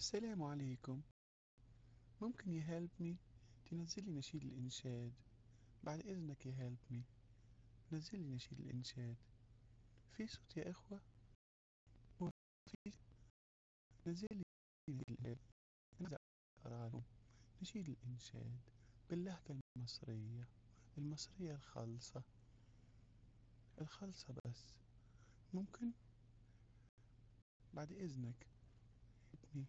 السلام عليكم ممكن يا هيلب مي تنزلي نشيد الإنشاد بعد إذنك يا هيلب مي نزلي نشيد الإنشاد في صوت يا إخوة هو في نزلي نشيد الإنشاد أقرأ لهم نشيد الإنشاد باللهجة المصرية المصرية الخالصة الخالصة بس ممكن بعد إذنك ابني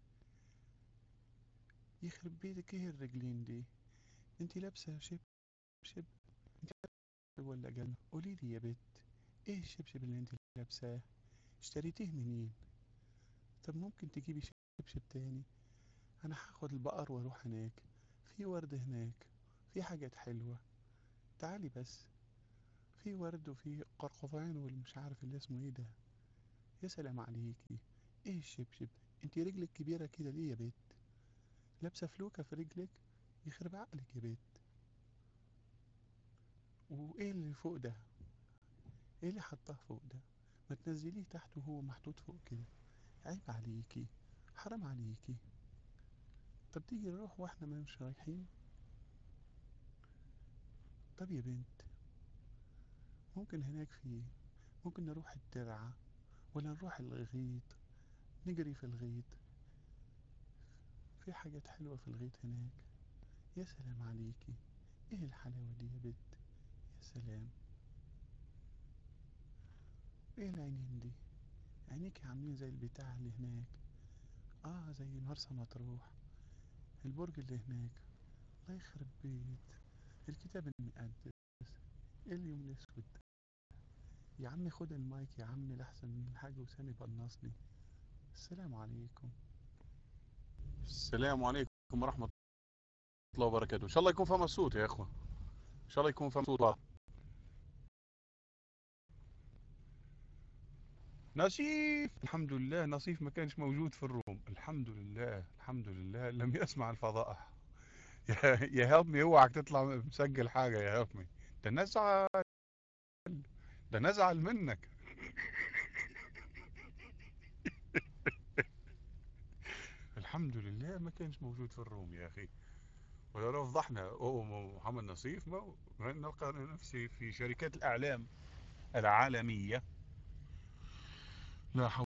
يخرب بيتك ايه الرجلين دي انت لابسه شب شب انت لابسة ولا جنة قولي لي يا بت ايه الشبشب اللي انت لابساه اشتريتيه منين طب ممكن تجيبي شبشب تاني انا هاخد البقر واروح هناك في ورد هناك في حاجات حلوة تعالي بس في ورد وفي قرقفان والمش عارف اللي اسمه ايه ده يا سلام عليكي ايه الشبشب انت رجلك كبيرة كده ليه يا بت لابسة فلوكة في رجلك يخرب عقلك يا بت وايه اللي فوق ده ايه اللي حطاه فوق ده ما تنزليه تحت وهو محطوط فوق كده عيب عليكي حرام عليكي طب تيجي نروح واحنا ما مش رايحين طب يا بنت ممكن هناك في ممكن نروح الترعة ولا نروح الغيط نجري في الغيط في حاجات حلوة في الغيط هناك يا سلام عليكي ايه الحلاوة دي يا بنت يا سلام ايه العينين دي عينيكي عاملين زي البتاع اللي هناك اه زي مرسى مطروح البرج اللي هناك الله يخرب بيت الكتاب المقدس ايه اليوم الاسود ده يا عم خد المايك يا عم لحسن من الحاج وسامي بنصني السلام عليكم السلام عليكم ورحمة الله وبركاته ان شاء الله يكون فهم الصوت يا اخوة ان شاء الله يكون فهم الصوت نصيف الحمد لله نصيف ما كانش موجود في الروم الحمد لله الحمد لله لم يسمع الفضائح يا يا هيلب اوعك تطلع مسجل حاجة يا هيلب ده نزعل ده نزعل منك الحمد لله ما كانش موجود في الروم يا أخي ولو فضحنا أوه محمد نصيف ما نلقى نفسي في شركات الأعلام العالمية لا حول